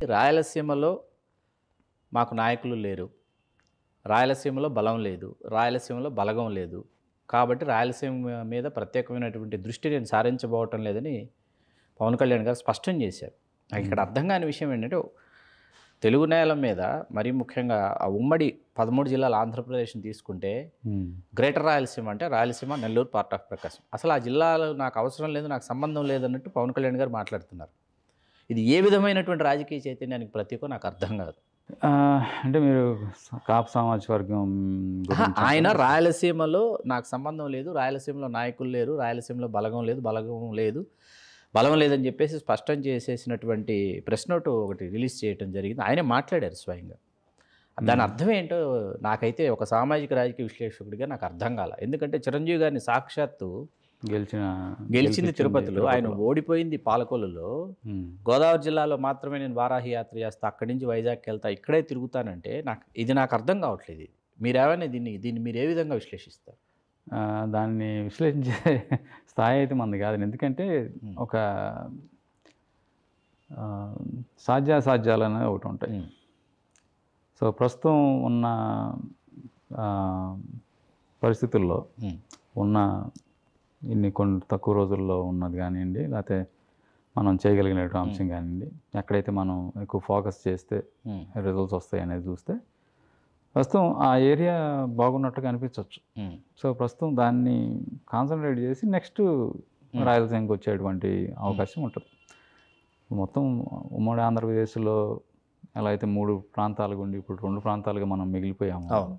రాయలసీమలో మాకు నాయకులు లేరు రాయలసీమలో బలం లేదు రాయలసీమలో బలగం లేదు కాబట్టి రాయలసీమ మీద ప్రత్యేకమైనటువంటి దృష్టి నేను సారించబోవటం లేదని పవన్ కళ్యాణ్ గారు స్పష్టం చేశారు నాకు ఇక్కడ అర్థం కాని విషయం ఏంటంటే తెలుగు నేల మీద మరీ ముఖ్యంగా ఆ ఉమ్మడి పదమూడు జిల్లాల ఆంధ్రప్రదేశ్ని తీసుకుంటే గ్రేటర్ రాయలసీమ అంటే రాయలసీమ నెల్లూరు పార్ట్ ఆఫ్ ప్రకాశం అసలు ఆ జిల్లాలో నాకు అవసరం లేదు నాకు సంబంధం లేదన్నట్టు పవన్ కళ్యాణ్ గారు మాట్లాడుతున్నారు ఇది ఏ విధమైనటువంటి రాజకీయ చైతన్యానికి ప్రతీకో నాకు అర్థం కాదు ఆ, అంటే మీరు కాపు సామాజిక వర్గం ఆహా, గురించి ఆయన రాయలసీమలో నాకు సంబంధం లేదు రాయలసీమలో నాయకులు లేరు రాయలసీమలో బలగం లేదు బలగం లేదు బలం లేదని చెప్పేసి స్పష్టం చేసేసినటువంటి ప్రెస్ నోట్ ఒకటి రిలీజ్ చేయడం జరిగింది ఆయనే మాట్లాడారు స్వయంగా దాని అర్థం ఏంటో నాకైతే ఒక సామాజిక రాజకీయ విశ్లేషకుడిగా నాకు అర్థం కాల ఎందుకంటే చిరంజీవి గారిని సాక్షాత్తు గెలిచిన గెలిచింది తిరుపతిలో ఆయన ఓడిపోయింది పాలకొల్లులో ఉమ్. గోదావరి జిల్లాలో మాత్రమే నేను వారాహి యాత్ర చేస్తా అక్కడి నుంచి వైజాగ్కి వెళ్తా ఇక్కడే తిరుగుతానంటే నాకు ఇది నాకు అర్థం కావట్లేదు ఇది మీరేమైనా దీన్ని దీన్ని మీరు ఏ విధంగా విశ్లేషిస్తారు ఆ, దాన్ని విశ్లేషించే స్థాయి అయితే మనది కాదు ఎందుకంటే ఒక ఆ, సాధ్యాసాధ్యాలు అనేవి ఒకటి ఉంటాయి ఉమ్, సో ప్రస్తుతం ఉన్న ఆ, పరిస్థితుల్లో ఉమ్, ఉన్న ఇన్ని కొన్ని తక్కువ రోజుల్లో ఉన్నది కానివ్వండి లేకపోతే మనం చేయగలిగిన అంశం కానివ్వండి ఎక్కడైతే మనం ఎక్కువ ఫోకస్ చేస్తే ఉమ్, రిజల్ట్స్ వస్తాయి అనేది చూస్తే ప్రస్తుతం ఆ ఏరియా బాగున్నట్టుగా అనిపించవచ్చు ఉమ్, సో ప్రస్తుతం దాన్ని కాన్సన్ట్రేట్ చేసి నెక్స్ట్ రాయలసీమకి వచ్చేటువంటి అవకాశం ఉంటుంది మొత్తం ఉమ్మడి ఆంధ్రప్రదేశ్లో ఎలా అయితే మూడు ప్రాంతాలుగా ఉండి ఇప్పుడు రెండు ప్రాంతాలుగా మనం మిగిలిపోయాము అవును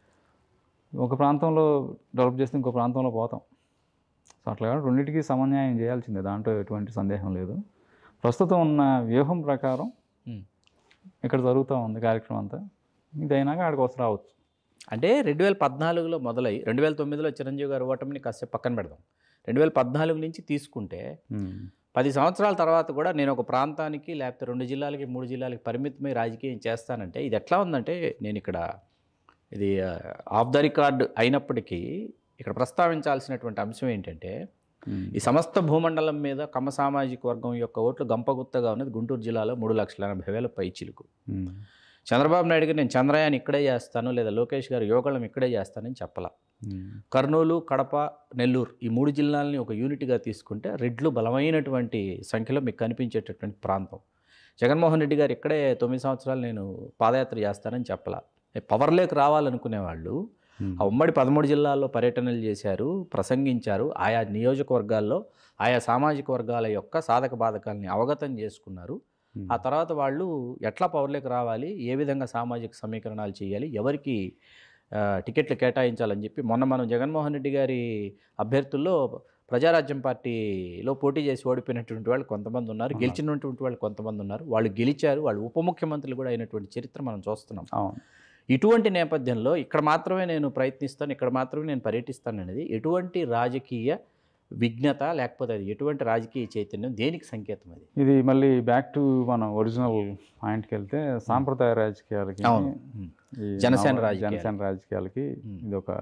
ఒక ప్రాంతంలో డెవలప్ చేస్తే ఇంకో ప్రాంతంలో పోతాం సో అట్లా కాబట్టి రెండింటికి సమన్యాయం చేయాల్సిందే దాంట్లో ఎటువంటి సందేహం లేదు ప్రస్తుతం ఉన్న వ్యూహం ప్రకారం ఉమ్. ఇక్కడ జరుగుతూ ఉంది కార్యక్రమం అంతా ఇది అయినాక ఆడికి వస్తూ రావచ్చు అంటే రెండు వేల పద్నాలుగులో మొదలై రెండు వేల తొమ్మిదిలో చిరంజీవి గారు ఓటమిని కాసేపు పక్కన పెడదాం రెండు వేల పద్నాలుగు నుంచి తీసుకుంటే ఉమ్. పది సంవత్సరాల తర్వాత కూడా నేను ఒక ప్రాంతానికి లేకపోతే రెండు జిల్లాలకి మూడు జిల్లాలకి పరిమితమై రాజకీయం చేస్తానంటే ఇది ఎట్లా ఉందంటే నేను ఇక్కడ ఇది ఆఫ్ ద రికార్డ్ అయినప్పటికీ ఇక్కడ ప్రస్తావించాల్సినటువంటి అంశం ఏంటంటే ఉమ్. ఈ సమస్త భూమండలం మీద కమ్మ సామాజిక వర్గం యొక్క ఓట్లు గంపగుత్తగా ఉన్నది గుంటూరు జిల్లాలో మూడు లక్షల ఎనభై వేల పైచిలుకు ఉమ్. చంద్రబాబు నాయుడు గారు నేను చంద్రయాన్ ఇక్కడే చేస్తాను లేదా లోకేష్ గారు యోగళం ఇక్కడే చేస్తానని చెప్పాల ఉమ్. కర్నూలు కడప నెల్లూరు ఈ మూడు జిల్లాలని ఒక యూనిట్గా తీసుకుంటే రెడ్లు బలమైనటువంటి సంఖ్యలో మీకు కనిపించేటటువంటి ప్రాంతం జగన్మోహన్ రెడ్డి గారు ఇక్కడే తొమ్మిది సంవత్సరాలు నేను పాదయాత్ర చేస్తానని చెప్పాల పవర్లోకి రావాలనుకునే వాళ్ళు ఉమ్. ఆ ఉమ్మడి పదమూడు జిల్లాల్లో పర్యటనలు చేశారు ప్రసంగించారు ఆయా నియోజకవర్గాల్లో ఆయా సామాజిక వర్గాల యొక్క సాధక బాధకాలని అవగతం చేసుకున్నారు ఉమ్. ఆ తర్వాత వాళ్ళు ఎట్లా పవర్లోకి రావాలి ఏ విధంగా సామాజిక సమీకరణాలు చేయాలి ఎవరికి ఆ, టికెట్లు కేటాయించాలని చెప్పి మొన్న మనం జగన్మోహన్ రెడ్డి గారి అభ్యర్థుల్లో ప్రజారాజ్యం పార్టీలో పోటీ చేసి ఓడిపోయినటువంటి వాళ్ళు కొంతమంది ఉన్నారు గెలిచినటువంటి వాళ్ళు కొంతమంది ఉన్నారు వాళ్ళు గెలిచారు వాళ్ళు ఉప ముఖ్యమంత్రులు కూడా అయినటువంటి చరిత్ర మనం చూస్తున్నాం అవును ఇటువంటి నేపథ్యంలో ఇక్కడ మాత్రమే నేను ప్రయత్నిస్తాను ఇక్కడ మాత్రమే నేను పర్యటిస్తాను అనేది ఎటువంటి రాజకీయ విఘ్నత లేకపోతే అది ఎటువంటి రాజకీయ చైతన్యం దేనికి సంకేతం అది ఇది మళ్ళీ బ్యాక్ టు మన ఒరిజినల్ పాయింట్కి వెళ్తే సాంప్రదాయ రాజకీయాలకి అవును. ఉమ్. ఈ జనసేన నవ- రాజకీయాలు. జనసేన రాజకీయాలకి ఉమ్. ఇది ఒక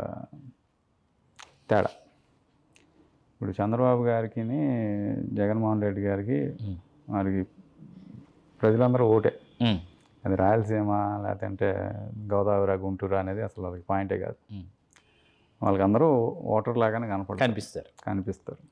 తేడా ఇప్పుడు చంద్రబాబు గారికి జగన్మోహన్ రెడ్డి గారికి ఉమ్. వారికి ప్రజలందరూ ఓటే ఉమ్. అది రాయలసీమ లేదంటే గోదావరి గుంటూరు అనేది అసలు వాళ్ళకి పాయింటే కాదు ఉమ్. వాళ్ళకి అందరూ ఓటర్ లాగానే కనపడతారు కనిపిస్తారు కనిపిస్తారు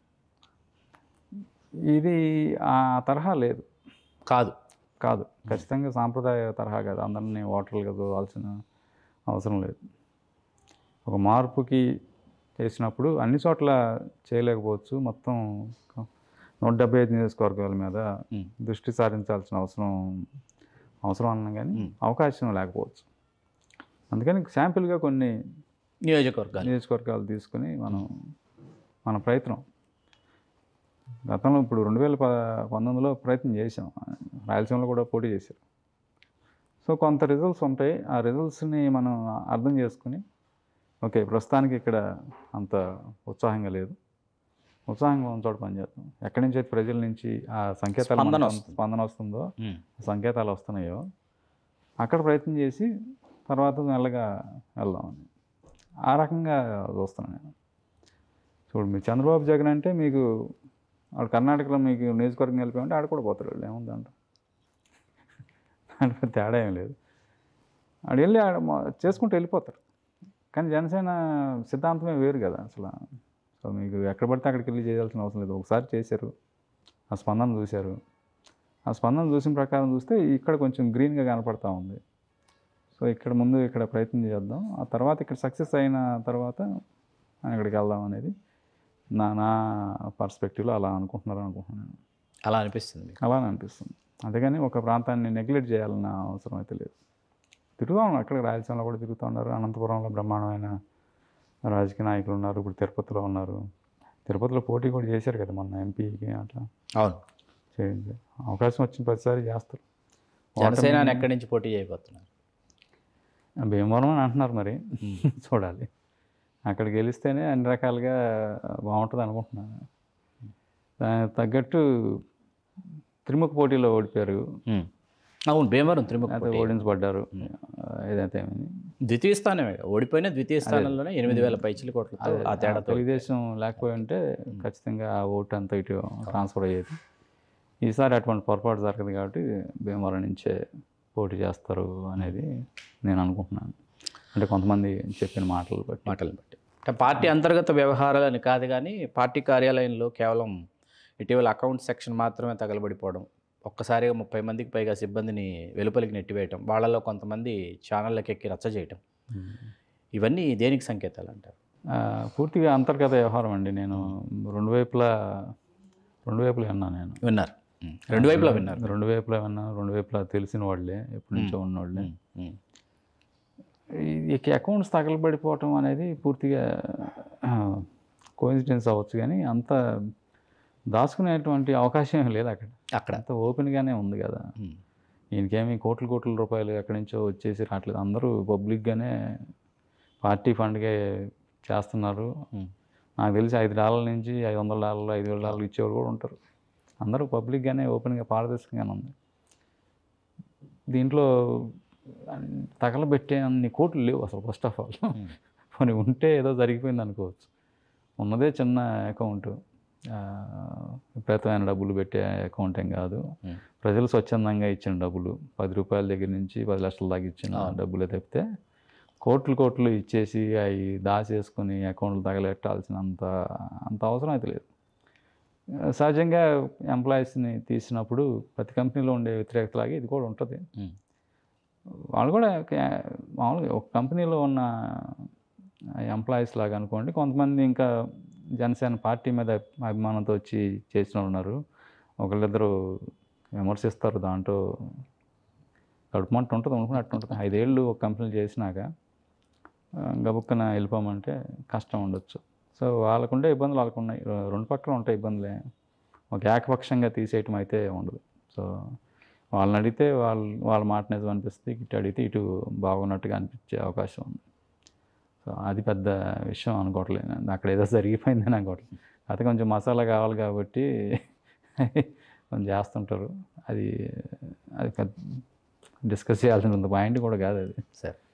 ఇది ఆ తరహా లేదు కాదు కాదు ఖచ్చితంగా సాంప్రదాయ తరహా కాదు అందరినీ ఓటర్లుగా చూడాల్సిన అవసరం లేదు ఒక మార్పుకి చేసినప్పుడు అన్ని చోట్ల చేయలేకపోవచ్చు మొత్తం నూట డెబ్బై ఐదు నియోజకవర్గాల మీద ఉమ్. దృష్టి సారించాల్సిన అవసరం అవసరం అన్నా కానీ ఉమ్. అవకాశం లేకపోవచ్చు అందుకని శాంపిల్గా కొన్ని నియోజకవర్గాలు నియోజకవర్గాలు తీసుకుని మనం మన ప్రయత్నం గతంలో ఇప్పుడు రెండు వేల ప పంతొమ్మిదిలో ప్రయత్నం చేసాం రాయలసీమలో కూడా పోటీ చేశారు సో కొంత రిజల్ట్స్ ఉంటాయి ఆ రిజల్ట్స్ని మనం అర్థం చేసుకుని ఓకే ప్రస్తుతానికి ఇక్కడ అంత ఉత్సాహంగా లేదు ఉత్సాహంగా ఉన్న చోట పనిచేద్దాం ఎక్కడి నుంచి అయితే ప్రజల నుంచి ఆ సంకేతాలు స్పందన మనకు వస్తుంది. స్పందన వస్తుందో ఉమ్. సంకేతాలు వస్తున్నాయో అక్కడ ప్రయత్నం చేసి తర్వాత మెల్లగా వెళ్దామని ఆ రకంగా చూస్తున్నాను నేను చూడు మీ చంద్రబాబు జగన్ అంటే మీకు ఆడు కర్ణాటకలో మీకు నియోజకవర్గం వెళ్ళిపోయామంటే ఆడ కూడా పోతాడు వాళ్ళు ఏముంది అంట అంటే పెద్ద తేడా ఏం లేదు ఆడ వెళ్ళి ఆడ మా- చేసుకుంటూ వెళ్ళిపోతారు కానీ జనసేన సిద్ధాంతమే వేరు కదా అసలు సో మీకు ఎక్కడ పడితే అక్కడికి వెళ్ళి చేయాల్సిన అవసరం లేదు ఒకసారి చేశారు ఆ స్పందన చూశారు ఆ స్పందన చూసిన ప్రకారం చూస్తే ఇక్కడ కొంచెం గ్రీన్గా కనపడతా ఉంది సో ఇక్కడ ముందు ఇక్కడ ప్రయత్నం చేద్దాం ఆ తర్వాత ఇక్కడ సక్సెస్ అయిన తర్వాత మనం ఇక్కడికి వెళ్దాం అనేది నా నా పర్స్పెక్టివ్లో అలా అనుకుంటున్నారు అనుకుంటున్నాను అలా అనిపిస్తుంది మీకు అలానే అనిపిస్తుంది అందుకని ఒక ప్రాంతాన్ని నెగ్లెక్ట్ చేయాలన్న అవసరం అయితే లేదు తిరుగుతూ ఉన్నారు అక్కడ రాయలసీమలో కూడా తిరుగుతూ ఉన్నారు అనంతపురంలో బ్రహ్మాండమైన రాజకీయ నాయకులు ఉన్నారు ఇప్పుడు తిరుపతిలో ఉన్నారు తిరుపతిలో పోటీ కూడా చేశారు కదా మొన్న ఎంపీకి అట్లా అవును చేయండి అవకాశం వచ్చిన ప్రతిసారి చేస్తారు జనసేన ఎక్కడి నుంచి పోటీ చేయబోతున్నారు భీమవరం అని అంటున్నారు మరి చూడాలి అక్కడికి గెలిస్తేనే అన్ని రకాలుగా బాగుంటుంది అనుకుంటున్నాను దానికి తగ్గట్టు త్రిముఖ పోటీలో ఓడిపోయారు ఉమ్. అవును భీమవరం త్రిముఖ అయితే ఓడించబడ్డారు ఏదైతే ఏమైంది ద్వితీయ స్థానమే ఓడిపోయిన ద్వితీయ స్థానంలోనే ఎనిమిది వేల పైచిల కోట్లతో ఆ తేడాతో తెలుగుదేశం లేకపోయి ఉంటే ఖచ్చితంగా ఆ ఓటు అంతా ఇటు ట్రాన్స్ఫర్ అయ్యేది ఈసారి అటువంటి పొరపాటు జరగదు కాబట్టి భీమవరం నుంచే పోటీ చేస్తారు అనేది నేను అనుకుంటున్నాను అంటే కొంతమంది చెప్పిన మాటలు బట్టి మాటలను బట్టి అంటే పార్టీ అంతర్గత వ్యవహారాలని కాదు కానీ పార్టీ కార్యాలయంలో కేవలం ఇటీవల అకౌంట్ సెక్షన్ మాత్రమే తగలబడిపోవడం ఒక్కసారిగా ముప్పై మందికి పైగా సిబ్బందిని వెలుపలికి నెట్టివేయటం వాళ్ళలో కొంతమంది ఛానళ్ళకి ఎక్కి రచ్చ చేయటం ఇవన్నీ దేనికి సంకేతాలు అంటారు ఆ, పూర్తిగా అంతర్గత వ్యవహారం అండి నేను రెండు వైపులా రెండు వైపులా విన్నాను నేను విన్నారు ఉమ్. రెండు వైపులా విన్నారు రెండు వైపులా విన్నాను రెండు వైపులా తెలిసిన వాళ్ళే ఎప్పటి నుంచో ఉన్నవాళ్ళే ఉమ్. ఉమ్. ఈ అకౌంట్స్ తగలబడిపోవటం అనేది పూర్తిగా కోఇన్సిడెన్స్ అవ్వచ్చు కానీ అంత దాచుకునేటువంటి అవకాశం ఏం లేదు అక్కడ అక్కడ అంత ఓపెన్గానే ఉంది కదా ఉమ్. ఈయనకేమి కోట్ల కోట్ల రూపాయలు ఎక్కడి నుంచో వచ్చేసి రావట్లేదు అందరూ పబ్లిక్గానే పార్టీ ఫండ్గా చేస్తున్నారు ఉమ్. నాకు తెలిసి ఐదు డాలర్ల నుంచి ఐదు వందల డాలర్లు ఐదు వేల డాలర్లు ఇచ్చేవాళ్ళు కూడా ఉంటారు అందరూ పబ్లిక్గానే ఓపెన్గా పారదర్శకంగానే ఉంది దీంట్లో అన్- తగలబెట్టే అన్ని కోట్లు లేవు అసలు ఫస్ట్ ఆఫ్ ఆల్ పోనీ ఉంటే ఏదో జరిగిపోయింది అనుకోవచ్చు ఉన్నదే చిన్న అకౌంట్ విపరీతమైన డబ్బులు పెట్టే అకౌంట్ ఏం కాదు ఉమ్. ప్రజలు స్వచ్ఛందంగా ఇచ్చిన డబ్బులు పది రూపాయల దగ్గర నుంచి పది లక్షల దాకా ఇచ్చిన డబ్బులే తప్పితే కోట్లు కోట్లు ఇచ్చేసి అవి దాచేసుకుని అకౌంట్లు తగలెట్టాల్సినంత అంత అవసరం అయితే లేదు ఆ, సహజంగా ఎంప్లాయీస్ని తీసినప్పుడు ప్రతి కంపెనీలో ఉండే వ్యతిరేకతలాగే ఇది కూడా ఉంటుంది ఉమ్. వాళ్ళు కూడా కే- మామూలుగా ఒక కంపెనీలో ఉన్న ఎంప్లాయీస్ లాగా అనుకోండి కొంతమంది ఇంకా జనసేన పార్టీ మీద అభిమానంతో వచ్చి చేసిన వాళ్ళు ఉన్నారు ఒకళ్ళిద్దరు విమర్శిస్తారు దాంట్లో కడుపుమంట ఉంటుంది అనుకున్నట్టు ఉంటుంది ఐదేళ్ళు ఒక కంపెనీ చేసినాక ఆ, గబుక్కన వెళ్ళిపోమంటే కష్టం ఉండొచ్చు సో వాళ్ళకుండే ఇబ్బందులు వాళ్ళకు ఉన్నాయి రె- రెండు పక్కల ఉంటాయి ఇబ్బందులే ఒక ఏకపక్షంగా తీసేయటం అయితే ఉండదు సో వాళ్ళని అడిగితే వాళ్ళు వాళ్ళ మాట నిజం అనిపిస్తే ఇటు అడిగితే ఇటు బాగున్నట్టుగా అనిపించే అవకాశం ఉంది సో అది పెద్ద విషయం అనుకోవట్లేదు నేను. అక్కడ ఏదో జరిగిపోయిందని అనుకోవట్లేదు అయితే కొంచెం మసాలా కావాలి కాబట్టి కొంచెం చేస్తుంటారు అది అది పెద్ద డిస్కస్ చేయాల్సిన పాయింట్ కూడా కాదు అది సరే